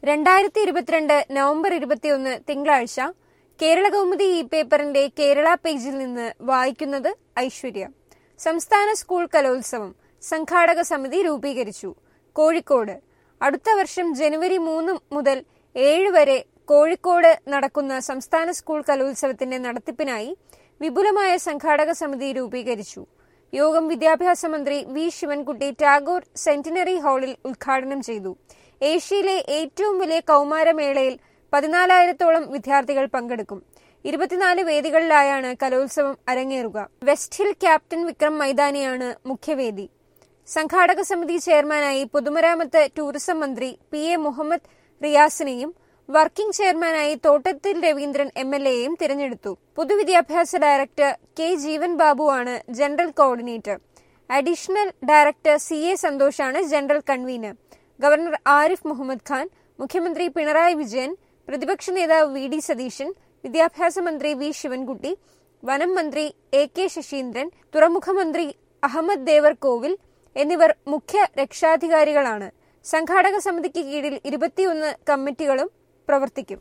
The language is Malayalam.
രണ്ടായിരത്തി ഇരുപത്തിരണ്ട് നവംബർ ഇരുപത്തിയൊന്ന് തിങ്കളാഴ്ച കേരള കൗമുദി ഇ പേപ്പറിന്റെ കേരള പേജിൽ നിന്ന് വായിക്കുന്നത് ഐശ്വര്യ സംസ്ഥാന സ്കൂൾ കലോത്സവം സംഘാടക സമിതി രൂപീകരിച്ചു കോഴിക്കോട് അടുത്ത വർഷം ജനുവരി മൂന്ന് മുതൽ ഏഴ് വരെ കോഴിക്കോട് നടക്കുന്ന സംസ്ഥാന സ്കൂൾ കലോത്സവത്തിന്റെ നടത്തിപ്പിനായി വിപുലമായ സംഘാടക സമിതി രൂപീകരിച്ചു യോഗം വിദ്യാഭ്യാസ മന്ത്രി വി ശിവൻകുട്ടി ടാഗോർ സെന്റിനറി ഹാളിൽ ഉദ്ഘാടനം ചെയ്തു ഏഷ്യയിലെ ഏറ്റവും വലിയ കൗമാരമേളയിൽ പതിനാലായിരത്തോളം വിദ്യാർത്ഥികൾ പങ്കെടുക്കും ഇരുപത്തിനാല് വേദികളിലായാണ് കലോത്സവം അരങ്ങേറുക വെസ്റ്റ് ഹിൽ ക്യാപ്റ്റൻ വിക്രം മൈതാനിയാണ് മുഖ്യവേദി സംഘാടക സമിതി ചെയർമാനായി പൊതുമരാമത്ത് ടൂറിസം മന്ത്രി പി എ മുഹമ്മദ് റിയാസിനെയും വർക്കിംഗ് ചെയർമാനായി തോട്ടത്തിൽ രവീന്ദ്രൻ എം എൽ എയും തിരഞ്ഞെടുത്തു പൊതുവിദ്യാഭ്യാസ ഡയറക്ടർ കെ ജീവൻ ബാബുവാണ് general coordinator additional director C A സന്തോഷാണ് general convener governor Arif Mohammed Khan മുഖ്യമന്ത്രി പിണറായി വിജയൻ പ്രതിപക്ഷ നേതാവ് വി ഡി സതീശൻ വിദ്യാഭ്യാസ മന്ത്രി വി ശിവൻകുട്ടി വനം മന്ത്രി എ കെ ശശീന്ദ്രൻ തുറമുഖ മന്ത്രി അഹമ്മദ് ദേവർ കോവിൽ എന്നിവർ മുഖ്യ രക്ഷാധികാരികളാണ് സംഘാടക സമിതിക്ക് കീഴിൽ ഇരുപത്തിയൊന്ന് കമ്മിറ്റികളും പ്രവർത്തിക്കും